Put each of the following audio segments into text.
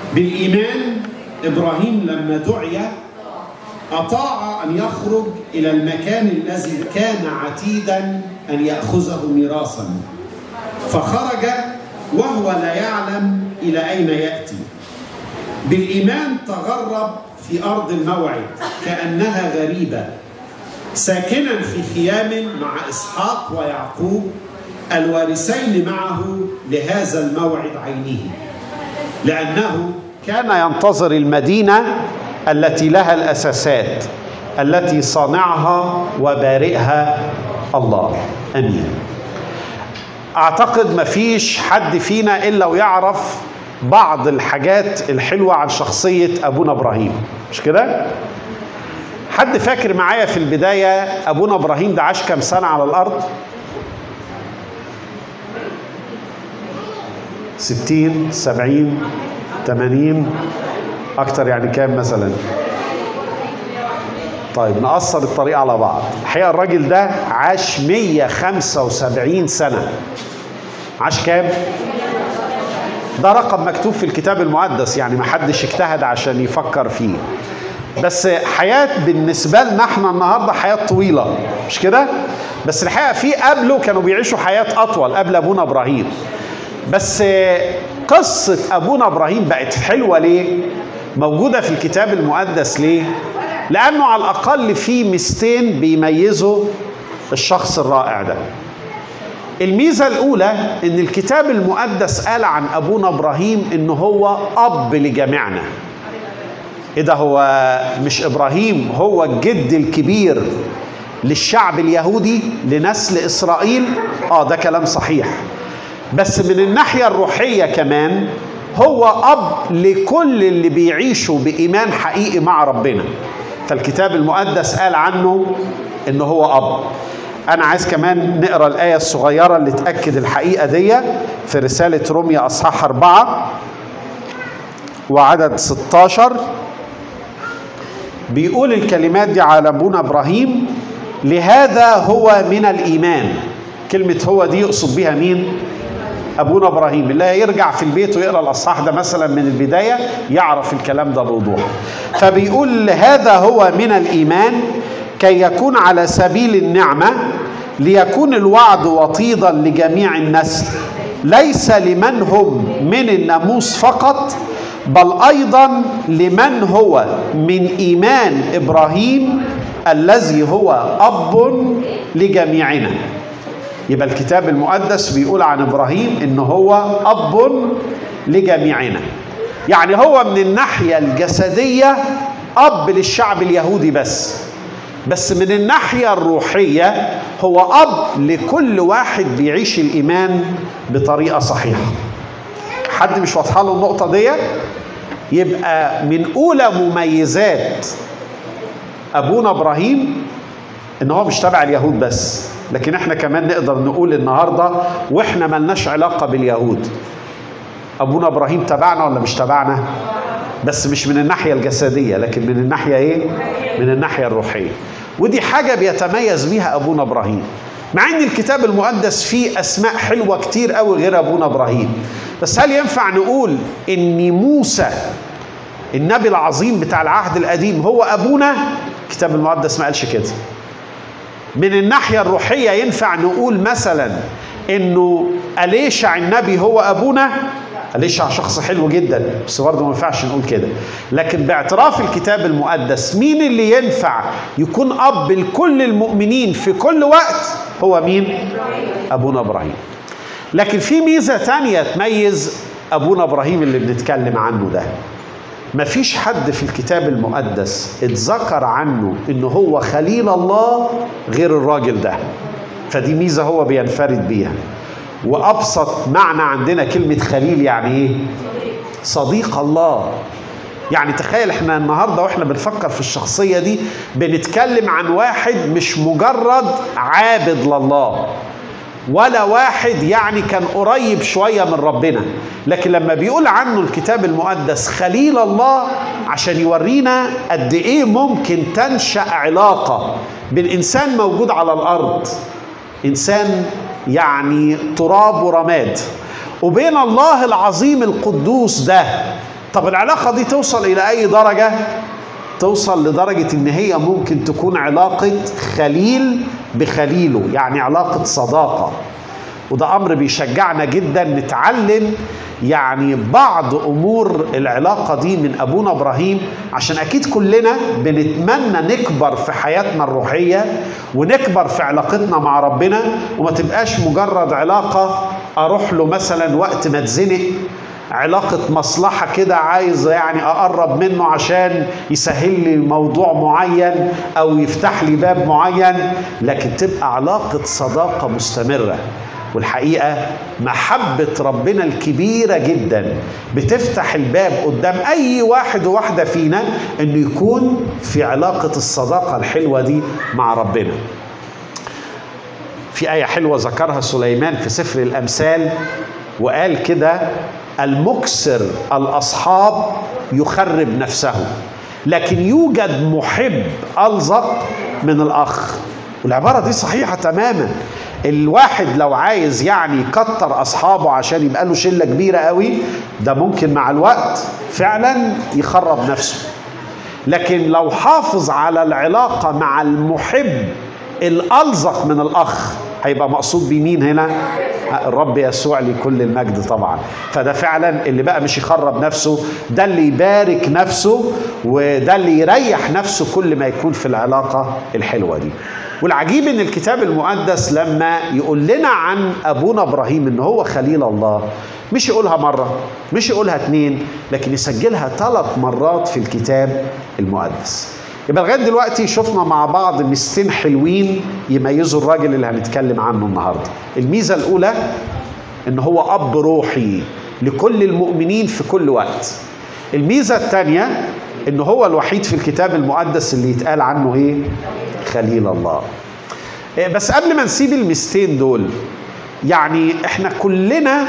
بالإيمان إبراهيم لما دعي أطاع أن يخرج إلى المكان الذي كان عتيدا أن يأخذه ميراثا فخرج وهو لا يعلم إلى أين يأتي بالإيمان تغرب في أرض الموعد كأنها غريبة ساكنا في خيام مع إسحاق ويعقوب الوارثين معه لهذا الموعد عينه لأنه كان ينتظر المدينة التي لها الأساسات التي صانعها وبارئها الله أمين أعتقد مفيش حد فينا إلا ويعرف بعض الحاجات الحلوة عن شخصية أبونا إبراهيم مش كده؟ حد فاكر معايا في البداية أبونا إبراهيم ده عاش كام سنة على الأرض؟ ستين سبعين تمانين أكتر يعني كام مثلا؟ طيب نقصر الطريق على بعض الحقيقة الراجل ده عاش 175 سنة عاش كام؟ ده رقم مكتوب في الكتاب المقدس يعني ما حدش اجتهد عشان يفكر فيه بس حياة بالنسبة لنا احنا النهاردة حياة طويلة مش كده؟ بس الحقيقة في قبله كانوا بيعيشوا حياة أطول قبل أبونا إبراهيم بس قصة أبونا إبراهيم بقت حلوة ليه؟ موجودة في الكتاب المقدس ليه؟ لأنه على الأقل في ميزتين بيميزوا الشخص الرائع ده الميزة الأولى إن الكتاب المقدس قال عن أبونا إبراهيم إن هو أب لجميعنا إيه ده هو مش إبراهيم هو الجد الكبير للشعب اليهودي لنسل إسرائيل آه ده كلام صحيح بس من الناحية الروحية كمان هو أب لكل اللي بيعيشوا بإيمان حقيقي مع ربنا فالكتاب المقدس قال عنه إنه هو أب أنا عايز كمان نقرأ الآية الصغيرة اللي تأكد الحقيقة دي في رسالة روميا أصحاح أربعة وعدد 16 بيقول الكلمات دي على أبونا إبراهيم لهذا هو من الإيمان كلمة هو دي يقصد بها مين؟ أبونا إبراهيم اللي يرجع في البيت ويقرأ الأصحاح ده مثلا من البداية يعرف الكلام ده بوضوح فبيقول هذا هو من الإيمان كي يكون على سبيل النعمة ليكون الوعد وطيدا لجميع النسل ليس لمن هم من الناموس فقط بل ايضا لمن هو من ايمان ابراهيم الذي هو اب لجميعنا يبقى الكتاب المقدس بيقول عن ابراهيم ان هو اب لجميعنا يعني هو من الناحيه الجسديه اب للشعب اليهودي بس بس من الناحية الروحية هو أب لكل واحد بيعيش الإيمان بطريقة صحيحة حد مش واضحة له النقطة دي يبقى من أولى مميزات أبونا إبراهيم إن هو مش تبع اليهود بس لكن احنا كمان نقدر نقول النهارده واحنا ملناش علاقه باليهود ابونا ابراهيم تبعنا ولا مش تبعنا بس مش من الناحيه الجسديه لكن من الناحيه ايه من الناحيه الروحيه ودي حاجه بيتميز بيها ابونا ابراهيم مع ان الكتاب المقدس فيه اسماء حلوه كتير قوي غير ابونا ابراهيم بس هل ينفع نقول ان موسى النبي العظيم بتاع العهد القديم هو ابونا الكتاب المقدس ما قالش كده من الناحيه الروحيه ينفع نقول مثلا انه اليشع النبي هو ابونا أليشع شخص حلو جدا بس برضه ما ينفعش نقول كده لكن باعتراف الكتاب المقدس مين اللي ينفع يكون أب لكل المؤمنين في كل وقت هو مين أبونا إبراهيم لكن في ميزة تانية تميز أبونا إبراهيم اللي بنتكلم عنه ده مفيش حد في الكتاب المقدس اتذكر عنه انه هو خليل الله غير الراجل ده فدي ميزة هو بينفرد بيها وابسط معنى عندنا كلمه خليل يعني ايه صديق الله يعني تخيل احنا النهارده واحنا بنفكر في الشخصيه دي بنتكلم عن واحد مش مجرد عابد لله ولا واحد يعني كان قريب شويه من ربنا لكن لما بيقول عنه الكتاب المقدس خليل الله عشان يورينا قد ايه ممكن تنشا علاقه بين انسان موجود على الارض انسان يعني تراب ورماد وبين الله العظيم القدوس ده طب العلاقة دي توصل إلى أي درجة؟ توصل لدرجة إن هي ممكن تكون علاقة خليل بخليله يعني علاقة صداقة وده أمر بيشجعنا جدا نتعلم يعني بعض أمور العلاقة دي من أبونا إبراهيم عشان أكيد كلنا بنتمنى نكبر في حياتنا الروحية ونكبر في علاقتنا مع ربنا وما تبقاش مجرد علاقة أروح له مثلا وقت ما اتزنق علاقة مصلحة كده عايز يعني أقرب منه عشان يسهل لي موضوع معين أو يفتح لي باب معين لكن تبقى علاقة صداقة مستمرة والحقيقة محبة ربنا الكبيرة جدا بتفتح الباب قدام أي واحد وواحدة فينا إنه يكون في علاقة الصداقة الحلوة دي مع ربنا في آية حلوة ذكرها سليمان في سفر الأمثال وقال كده المكسر الأصحاب يخرب نفسه لكن يوجد محب ألزق من الأخ والعبارة دي صحيحة تماما الواحد لو عايز يعني يكتر أصحابه عشان يبقى له شلة كبيرة قوي ده ممكن مع الوقت فعلا يخرب نفسه لكن لو حافظ على العلاقة مع المحب الألزق من الأخ هيبقى مقصود بمين هنا الرب يسوع لكل المجد طبعا فده فعلا اللي بقى مش يخرب نفسه ده اللي يبارك نفسه وده اللي يريح نفسه كل ما يكون في العلاقة الحلوة دي والعجيب ان الكتاب المقدس لما يقول لنا عن ابونا ابراهيم ان هو خليل الله مش يقولها مرة مش يقولها اتنين لكن يسجلها ثلاث مرات في الكتاب المقدس يبقى لغايه دلوقتي شفنا مع بعض ميزتين حلوين يميزوا الراجل اللي هنتكلم عنه النهارده. الميزه الاولى ان هو اب روحي لكل المؤمنين في كل وقت. الميزه الثانيه ان هو الوحيد في الكتاب المقدس اللي يتقال عنه ايه؟ خليل الله. بس قبل ما نسيب الميزتين دول يعني احنا كلنا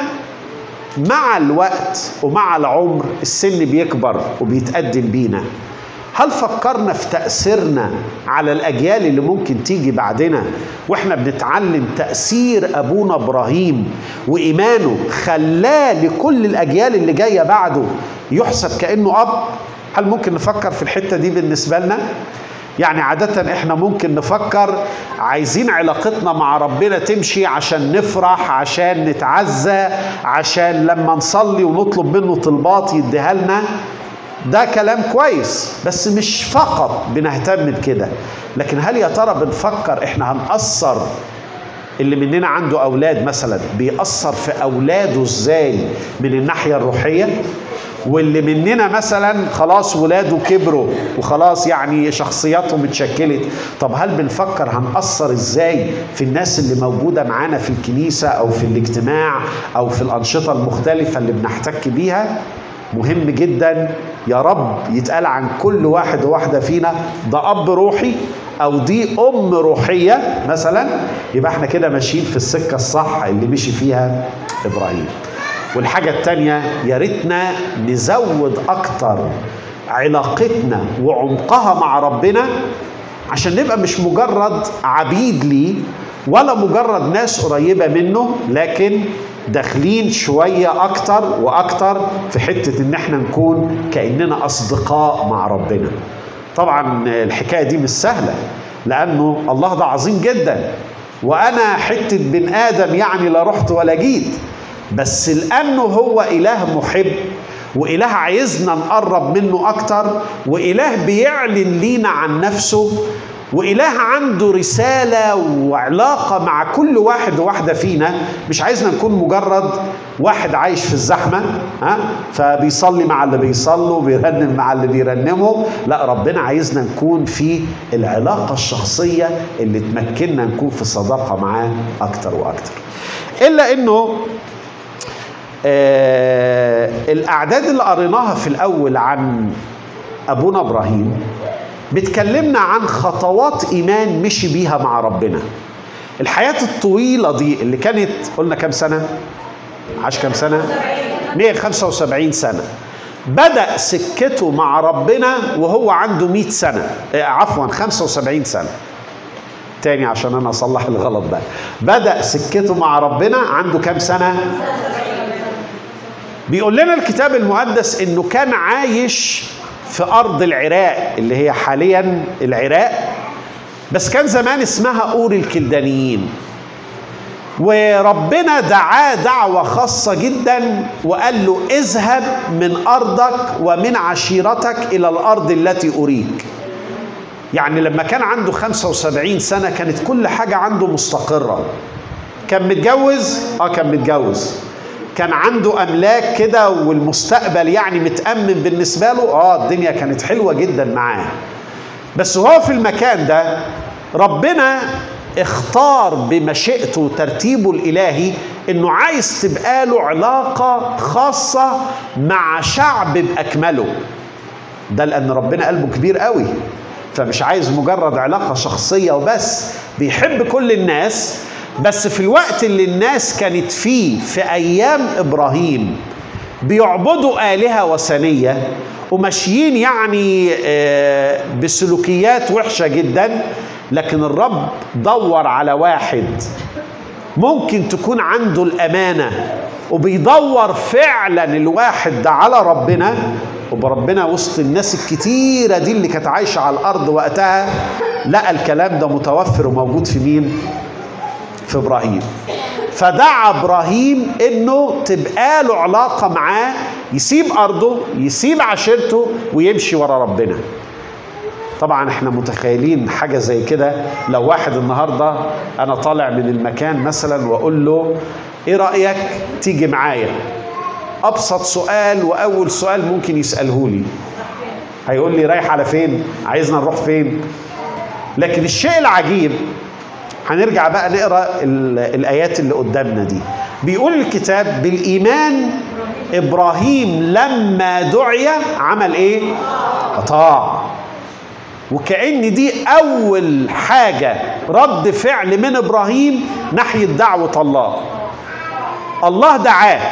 مع الوقت ومع العمر السن بيكبر وبيتقدم بينا هل فكرنا في تأثيرنا على الأجيال اللي ممكن تيجي بعدنا وإحنا بنتعلم تأثير أبونا إبراهيم وإيمانه خلاه لكل الأجيال اللي جاية بعده يحسب كأنه أب هل ممكن نفكر في الحتة دي بالنسبة لنا؟ يعني عادة احنا ممكن نفكر عايزين علاقتنا مع ربنا تمشي عشان نفرح عشان نتعزى عشان لما نصلي ونطلب منه طلبات يديها لنا ده كلام كويس بس مش فقط بنهتم بكده لكن هل يا ترى بنفكر احنا هنأثر اللي مننا عنده اولاد مثلا بيأثر في اولاده ازاي من الناحيه الروحيه واللي مننا مثلا خلاص ولاده كبروا وخلاص يعني شخصياتهم اتشكلت طب هل بنفكر هنأثر ازاي في الناس اللي موجودة معانا في الكنيسة او في الاجتماع او في الانشطة المختلفة اللي بنحتك بيها مهم جدا يا رب يتقال عن كل واحد وواحدة فينا ده أب روحي أو دي أم روحية مثلا يبقى احنا كده ماشيين في السكة الصح اللي مشي فيها إبراهيم والحاجة التانية يا ريتنا نزود أكتر علاقتنا وعمقها مع ربنا عشان نبقى مش مجرد عبيد ليه ولا مجرد ناس قريبة منه لكن داخلين شوية أكتر وأكتر في حتة إن إحنا نكون كأننا أصدقاء مع ربنا. طبعا الحكاية دي مش سهلة لأنه الله ده عظيم جدا وأنا حتة بن آدم يعني لا رحت ولا جيت بس لأنه هو إله محب وإله عايزنا نقرب منه أكتر وإله بيعلن لينا عن نفسه وإله عنده رسالة وعلاقة مع كل واحد وواحدة فينا مش عايزنا نكون مجرد واحد عايش في الزحمة ها فبيصلي مع اللي بيصلوا وبيرنم مع اللي بيرنموا لا ربنا عايزنا نكون في العلاقة الشخصية اللي تمكننا نكون في صداقة معاه أكتر وأكتر إلا إنه آه الأعداد اللي قريناها في الأول عن أبونا إبراهيم بتكلمنا عن خطوات ايمان مشي بيها مع ربنا الحياه الطويله دي اللي كانت قلنا كام سنه عاش كام سنه 175 سنه بدا سكته مع ربنا وهو عنده 100 سنه عفوا 75 سنه تاني عشان انا اصلح الغلط ده بدا سكته مع ربنا عنده كام سنه بيقول لنا الكتاب المقدس انه كان عايش في ارض العراق اللي هي حاليا العراق بس كان زمان اسمها اور الكلدانيين وربنا دعاه دعوة خاصة جدا وقال له اذهب من أرضك ومن عشيرتك إلى الأرض التي أريك يعني لما كان عنده 75 سنة كانت كل حاجة عنده مستقرة كان متجوز اه كان متجوز كان عنده املاك كده والمستقبل يعني متامن بالنسبه له اه الدنيا كانت حلوه جدا معاه بس هو في المكان ده ربنا اختار بمشيئته وترتيبه الالهي انه عايز تبقى له علاقه خاصه مع شعب باكمله ده لان ربنا قلبه كبير قوي فمش عايز مجرد علاقه شخصيه وبس بيحب كل الناس بس في الوقت اللي الناس كانت فيه في ايام ابراهيم بيعبدوا الهه وثنيه وماشيين يعني آه، بسلوكيات وحشه جدا لكن الرب دور على واحد ممكن تكون عنده الامانه وبيدور فعلا الواحد ده على ربنا وبربنا وسط الناس الكتيره دي اللي كانت عايشه على الارض وقتها لقى الكلام ده متوفر وموجود في مين؟ في ابراهيم فدعا ابراهيم انه تبقى له علاقه معاه يسيب ارضه يسيب عشيرته ويمشي ورا ربنا طبعا احنا متخيلين حاجه زي كده لو واحد النهارده انا طالع من المكان مثلا واقول له ايه رايك تيجي معايا ابسط سؤال واول سؤال ممكن يساله لي هيقول لي رايح على فين عايزنا نروح فين لكن الشيء العجيب هنرجع بقى نقرا ال- الايات اللي قدامنا دي بيقول الكتاب بالايمان ابراهيم لما دعي عمل ايه اطاع وكأن دي أول حاجة رد فعل من إبراهيم ناحية دعوة الله الله دعاه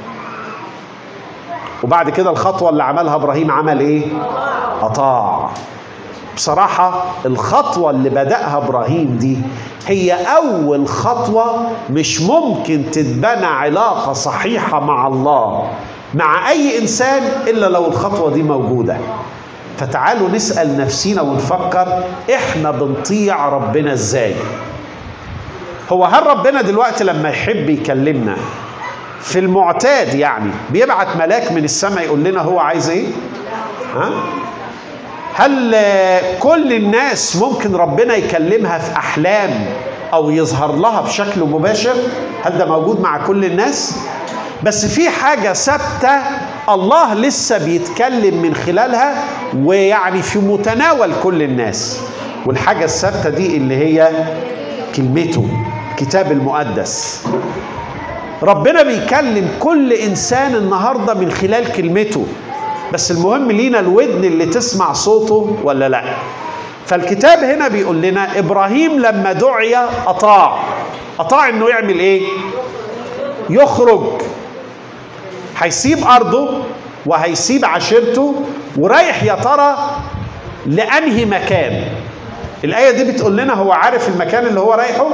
وبعد كده الخطوة اللي عملها إبراهيم عمل إيه؟ أطاع بصراحة الخطوة اللي بدأها إبراهيم دي هي أول خطوة مش ممكن تتبنى علاقة صحيحة مع الله مع أي إنسان إلا لو الخطوة دي موجودة فتعالوا نسأل نفسينا ونفكر إحنا بنطيع ربنا إزاي هو هل ربنا دلوقتي لما يحب يكلمنا في المعتاد يعني بيبعت ملاك من السماء يقول لنا هو عايز ايه ها هل آه، كل الناس ممكن ربنا يكلمها في احلام او يظهر لها بشكل مباشر هل ده موجود مع كل الناس بس في حاجه ثابته الله لسه بيتكلم من خلالها ويعني في متناول كل الناس والحاجه الثابته دي اللي هي كلمته الكتاب المقدس ربنا بيكلم كل انسان النهارده من خلال كلمته بس المهم لينا الودن اللي تسمع صوته ولا لا فالكتاب هنا بيقول لنا ابراهيم لما دعي اطاع اطاع انه يعمل ايه يخرج هيسيب ارضه وهيسيب عشيرته ورايح يا ترى لانهي مكان الايه دي بتقول لنا هو عارف المكان اللي هو رايحه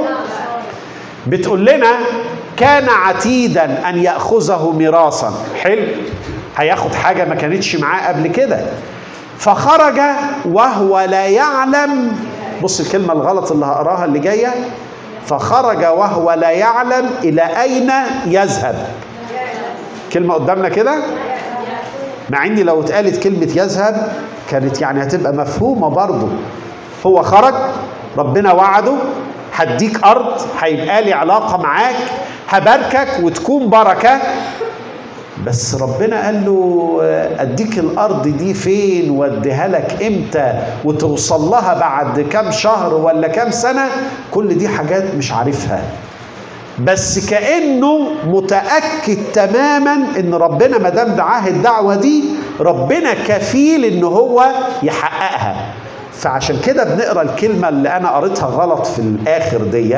بتقول لنا كان عتيدا ان ياخذه ميراثا حلو هياخد حاجه ما كانتش معاه قبل كده فخرج وهو لا يعلم بص الكلمه الغلط اللي هقراها اللي جايه فخرج وهو لا يعلم الى اين يذهب كلمه قدامنا كده مع اني لو اتقالت كلمه يذهب كانت يعني هتبقى مفهومه برضه هو خرج ربنا وعده هديك ارض هيبقى لي علاقه معاك هباركك وتكون بركه بس ربنا قال له اديك الارض دي فين واديها لك امتى وتوصل لها بعد كام شهر ولا كام سنه كل دي حاجات مش عارفها بس كانه متاكد تماما ان ربنا ما دام دعاه الدعوه دي ربنا كفيل ان هو يحققها فعشان كده بنقرا الكلمه اللي انا قريتها غلط في الاخر دي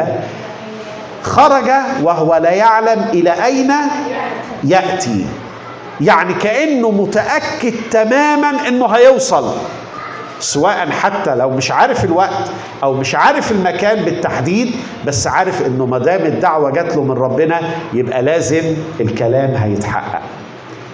خرج وهو لا يعلم الى اين ياتي يعني كانه متاكد تماما انه هيوصل سواء حتى لو مش عارف الوقت او مش عارف المكان بالتحديد بس عارف انه ما دام الدعوه جات له من ربنا يبقى لازم الكلام هيتحقق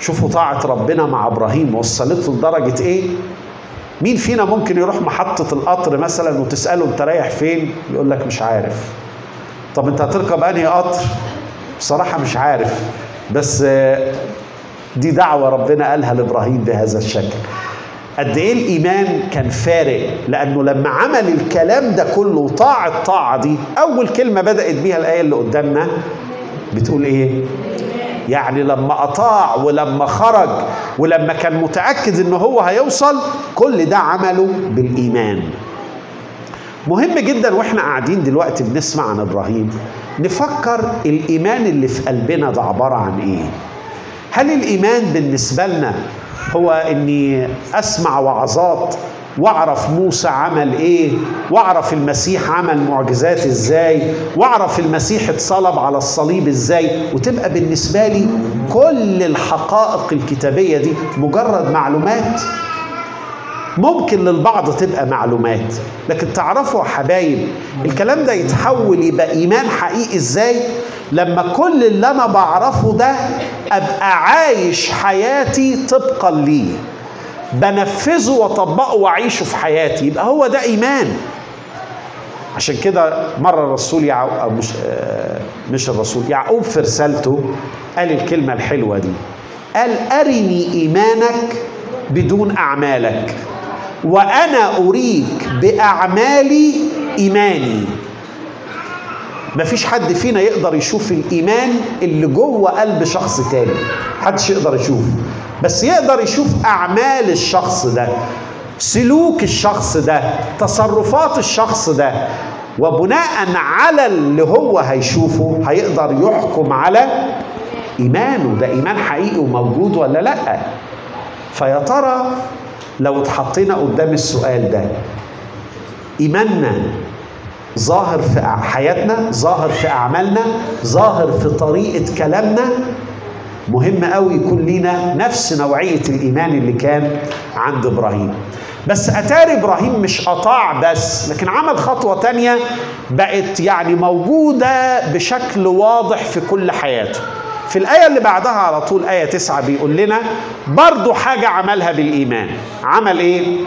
شوفوا طاعة ربنا مع إبراهيم وصلته لدرجة إيه مين فينا ممكن يروح محطة القطر مثلا وتسأله أنت رايح فين يقول لك مش عارف طب أنت هتركب أنهي قطر بصراحة مش عارف بس آه، دي دعوة ربنا قالها لإبراهيم بهذا الشكل قد ايه الايمان كان فارق لانه لما عمل الكلام ده كله وطاع الطاعه دي اول كلمه بدات بيها الايه اللي قدامنا بتقول ايه يعني لما اطاع ولما خرج ولما كان متاكد ان هو هيوصل كل ده عمله بالايمان مهم جدا واحنا قاعدين دلوقتي بنسمع عن ابراهيم نفكر الايمان اللي في قلبنا ده عباره عن ايه هل الايمان بالنسبه لنا هو اني اسمع وعظات واعرف موسى عمل ايه واعرف المسيح عمل معجزات ازاي واعرف المسيح اتصلب على الصليب ازاي وتبقى بالنسبه لي كل الحقائق الكتابيه دي مجرد معلومات ممكن للبعض تبقى معلومات لكن تعرفوا يا حبايب الكلام ده يتحول يبقى ايمان حقيقي ازاي لما كل اللي انا بعرفه ده ابقى عايش حياتي طبقا ليه بنفذه واطبقه واعيشه في حياتي يبقى هو ده ايمان عشان كده مره الرسول يعقوب أو مش آه، مش الرسول يعقوب في رسالته قال الكلمه الحلوه دي قال ارني ايمانك بدون اعمالك وانا اريك باعمالي ايماني مفيش حد فينا يقدر يشوف الايمان اللي جوه قلب شخص تاني محدش يقدر يشوفه بس يقدر يشوف اعمال الشخص ده سلوك الشخص ده تصرفات الشخص ده وبناء على اللي هو هيشوفه هيقدر يحكم على ايمانه ده ايمان حقيقي وموجود ولا لا فيا ترى لو اتحطينا قدام السؤال ده ايماننا ظاهر في حياتنا ظاهر في اعمالنا ظاهر في طريقه كلامنا مهم قوي يكون لينا نفس نوعيه الايمان اللي كان عند ابراهيم بس اتاري ابراهيم مش اطاع بس لكن عمل خطوه تانية بقت يعني موجوده بشكل واضح في كل حياته في الآية اللي بعدها على طول آية تسعة بيقول لنا برضو حاجة عملها بالإيمان عمل إيه؟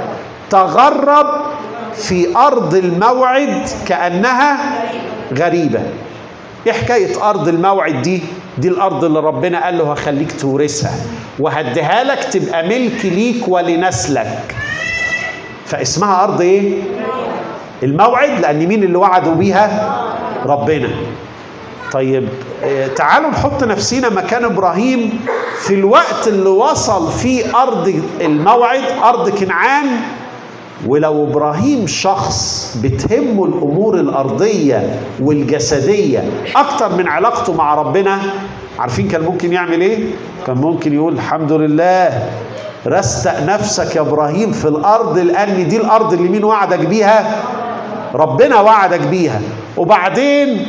تغرب في أرض الموعد كأنها غريبة إيه حكاية أرض الموعد دي؟ دي الأرض اللي ربنا قال له هخليك تورثها وهديها لك تبقى ملك ليك ولنسلك فاسمها أرض إيه؟ الموعد لأن مين اللي وعدوا بيها؟ ربنا طيب آه، تعالوا نحط نفسينا مكان ابراهيم في الوقت اللي وصل فيه ارض الموعد ارض كنعان ولو ابراهيم شخص بتهمه الامور الارضيه والجسديه اكتر من علاقته مع ربنا عارفين كان ممكن يعمل ايه كان ممكن يقول الحمد لله رستق نفسك يا ابراهيم في الارض لان دي الارض اللي مين وعدك بيها ربنا وعدك بيها وبعدين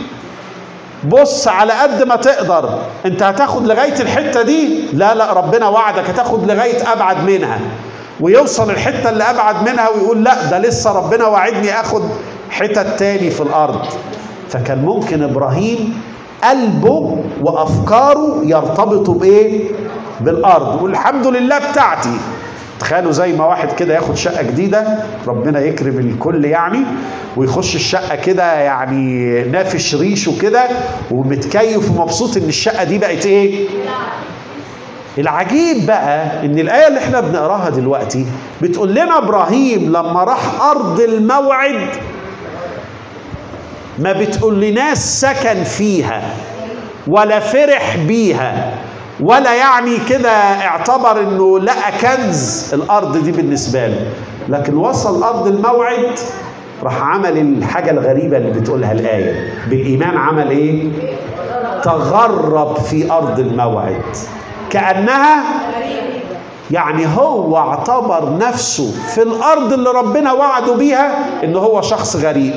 بص على قد ما تقدر انت هتاخد لغايه الحته دي لا لا ربنا وعدك هتاخد لغايه ابعد منها ويوصل الحته اللي ابعد منها ويقول لا ده لسه ربنا وعدني اخد حتت تاني في الارض فكان ممكن ابراهيم قلبه وافكاره يرتبطوا بايه بالارض والحمد لله بتاعتي تخيلوا زي ما واحد كده ياخد شقه جديده ربنا يكرم الكل يعني ويخش الشقه كده يعني نافش ريشه كده ومتكيف ومبسوط ان الشقه دي بقت ايه العجيب بقى ان الايه اللي احنا بنقراها دلوقتي بتقول لنا ابراهيم لما راح ارض الموعد ما بتقول لناش سكن فيها ولا فرح بيها ولا يعني كده اعتبر انه لقى كنز الارض دي بالنسبه له لكن وصل ارض الموعد راح عمل الحاجه الغريبه اللي بتقولها الايه بالايمان عمل ايه تغرب في ارض الموعد كانها يعني هو اعتبر نفسه في الارض اللي ربنا وعده بيها ان هو شخص غريب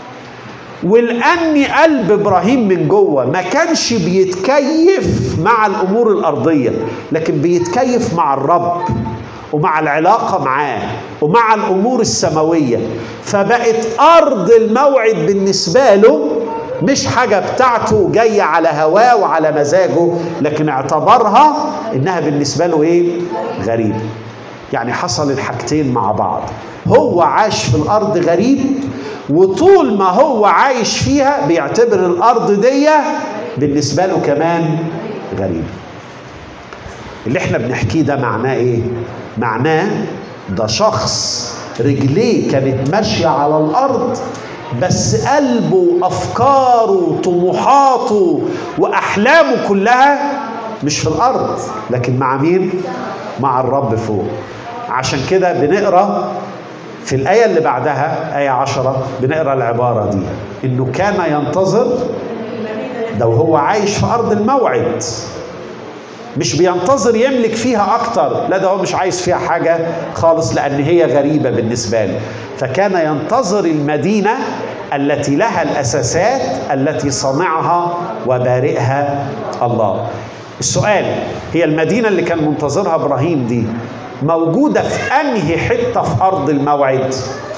ولان قلب ابراهيم من جوه ما كانش بيتكيف مع الامور الارضيه لكن بيتكيف مع الرب ومع العلاقه معاه ومع الامور السماويه فبقت ارض الموعد بالنسبه له مش حاجة بتاعته جاية على هواه وعلى مزاجه لكن اعتبرها انها بالنسبة له ايه غريبة يعني حصل الحاجتين مع بعض هو عاش في الارض غريب وطول ما هو عايش فيها بيعتبر الارض دي بالنسبة له كمان غريب اللي احنا بنحكيه ده معناه ايه معناه ده شخص رجليه كانت ماشية على الارض بس قلبه وافكاره وطموحاته واحلامه كلها مش في الارض لكن مع مين مع الرب فوق عشان كده بنقرا في الآية اللي بعدها آية عشرة بنقرا العبارة دي إنه كان ينتظر ده وهو عايش في أرض الموعد مش بينتظر يملك فيها أكتر لا ده هو مش عايز فيها حاجة خالص لأن هي غريبة بالنسبة له فكان ينتظر المدينة التي لها الأساسات التي صنعها وبارئها الله السؤال هي المدينة اللي كان منتظرها إبراهيم دي موجودة في أنهي حتة في أرض الموعد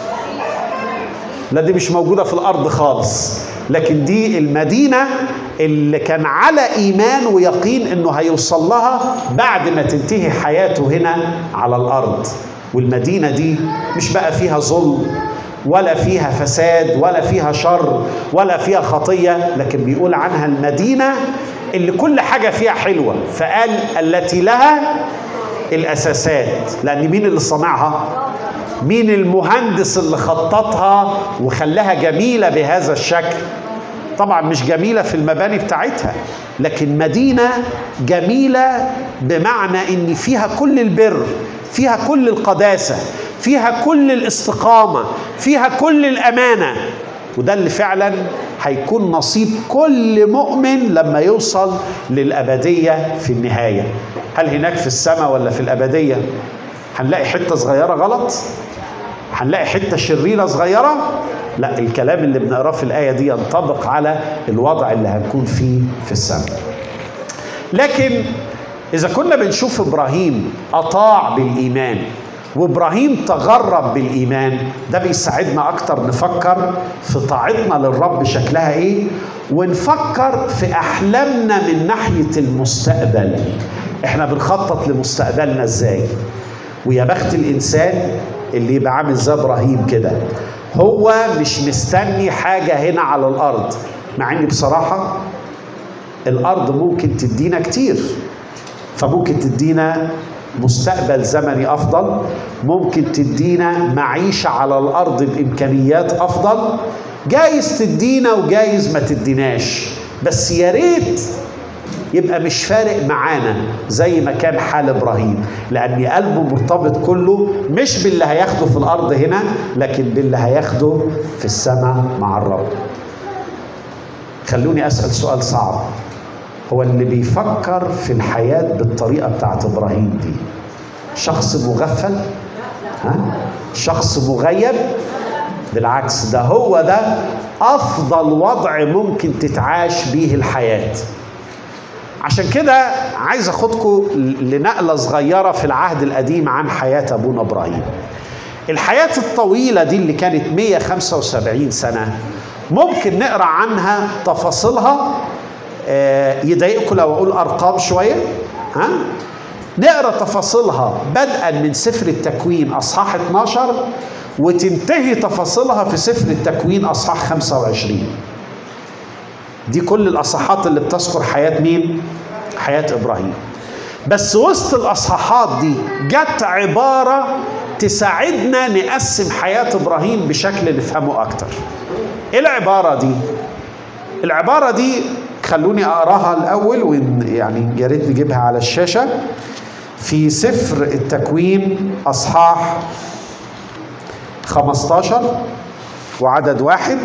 لا دي مش موجودة في الأرض خالص لكن دي المدينة اللي كان على إيمان ويقين إنه هيوصل لها بعد ما تنتهي حياته هنا على الأرض والمدينة دي مش بقى فيها ظلم ولا فيها فساد ولا فيها شر ولا فيها خطية لكن بيقول عنها المدينة اللي كل حاجة فيها حلوة فقال التي لها الأساسات لأن مين اللي صنعها مين المهندس اللي خططها وخلاها جميلة بهذا الشكل طبعا مش جميلة في المباني بتاعتها لكن مدينة جميلة بمعنى ان فيها كل البر فيها كل القداسة فيها كل الاستقامة فيها كل الأمانة وده اللي فعلا هيكون نصيب كل مؤمن لما يوصل للأبدية في النهاية هل هناك في السماء ولا في الأبدية هنلاقي حتة صغيرة غلط هنلاقي حتة شريرة صغيرة لا الكلام اللي بنقراه في الآية دي ينطبق على الوضع اللي هنكون فيه في السماء لكن إذا كنا بنشوف إبراهيم أطاع بالإيمان وابراهيم تغرب بالايمان ده بيساعدنا اكتر نفكر في طاعتنا للرب شكلها ايه ونفكر في احلامنا من ناحيه المستقبل احنا بنخطط لمستقبلنا ازاي ويا بخت الانسان اللي يبقى عامل زي ابراهيم كده هو مش مستني حاجه هنا على الارض مع ان بصراحه الارض ممكن تدينا كتير فممكن تدينا مستقبل زمني افضل ممكن تدينا معيشه على الارض بامكانيات افضل جايز تدينا وجايز ما تديناش بس يا ريت يبقى مش فارق معانا زي ما كان حال ابراهيم لان قلبه مرتبط كله مش باللي هياخده في الارض هنا لكن باللي هياخده في السماء مع الرب خلوني اسال سؤال صعب هو اللي بيفكر في الحياة بالطريقة بتاعت إبراهيم دي شخص مغفل ها؟ شخص مغيب بالعكس ده هو ده أفضل وضع ممكن تتعاش بيه الحياة عشان كده عايز أخدكم لنقلة صغيرة في العهد القديم عن حياة أبونا إبراهيم الحياة الطويلة دي اللي كانت 175 سنة ممكن نقرأ عنها تفاصيلها يضايقكم لو اقول ارقام شويه ها نقرا تفاصيلها بدءا من سفر التكوين اصحاح 12 وتنتهي تفاصيلها في سفر التكوين اصحاح 25 دي كل الاصحاحات اللي بتذكر حياه مين حياه ابراهيم بس وسط الاصحاحات دي جت عباره تساعدنا نقسم حياه ابراهيم بشكل نفهمه اكتر ايه العباره دي العباره دي خلوني اقراها الاول ويعني يا ريت نجيبها على الشاشه في سفر التكوين اصحاح 15 وعدد واحد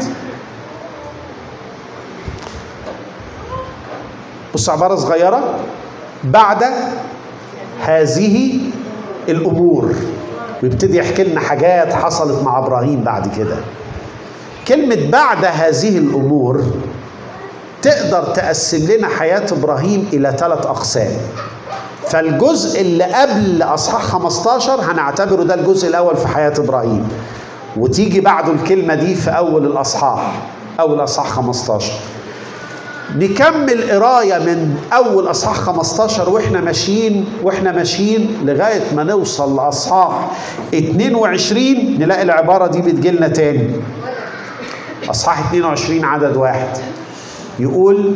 بص عباره صغيره بعد هذه الامور ويبتدي يحكي لنا حاجات حصلت مع ابراهيم بعد كده كلمه بعد هذه الامور تقدر تقسم لنا حياة إبراهيم إلى ثلاث أقسام فالجزء اللي قبل أصحاح 15 هنعتبره ده الجزء الأول في حياة إبراهيم وتيجي بعده الكلمة دي في أول الأصحاح أول أصحاح 15 نكمل قراية من أول أصحاح 15 وإحنا ماشيين وإحنا ماشيين لغاية ما نوصل لأصحاح 22 نلاقي العبارة دي بتجيلنا تاني أصحاح 22 عدد واحد يقول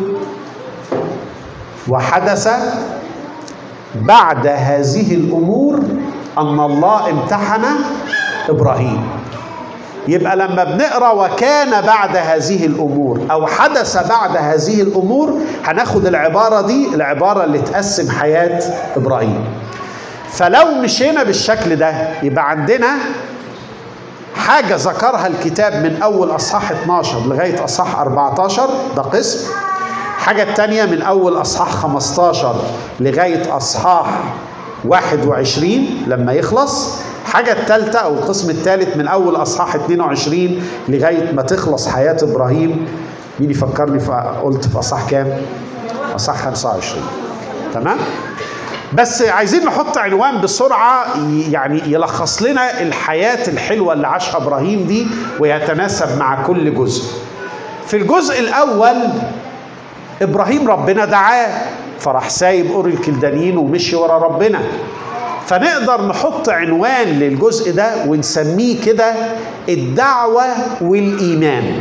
وحدث بعد هذه الامور ان الله امتحن ابراهيم يبقى لما بنقرا وكان بعد هذه الامور او حدث بعد هذه الامور هناخد العباره دي العباره اللي تقسم حياه ابراهيم فلو مشينا بالشكل ده يبقى عندنا حاجه ذكرها الكتاب من اول اصحاح 12 لغايه اصحاح 14 ده قسم الحاجة التانية من أول أصحاح 15 لغاية أصحاح 21 لما يخلص الحاجة التالتة أو القسم الثالث من أول أصحاح 22 لغاية ما تخلص حياة إبراهيم مين يفكرني في قلت في أصحاح كام؟ أصحاح 25 تمام؟ بس عايزين نحط عنوان بسرعة يعني يلخص لنا الحياة الحلوة اللي عاشها إبراهيم دي ويتناسب مع كل جزء في الجزء الأول ابراهيم ربنا دعاه فراح سايب اور الكلدانيين ومشي ورا ربنا فنقدر نحط عنوان للجزء ده ونسميه كده الدعوة والإيمان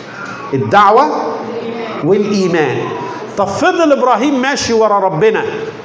الدعوة والإيمان طب فضل إبراهيم ماشي ورا ربنا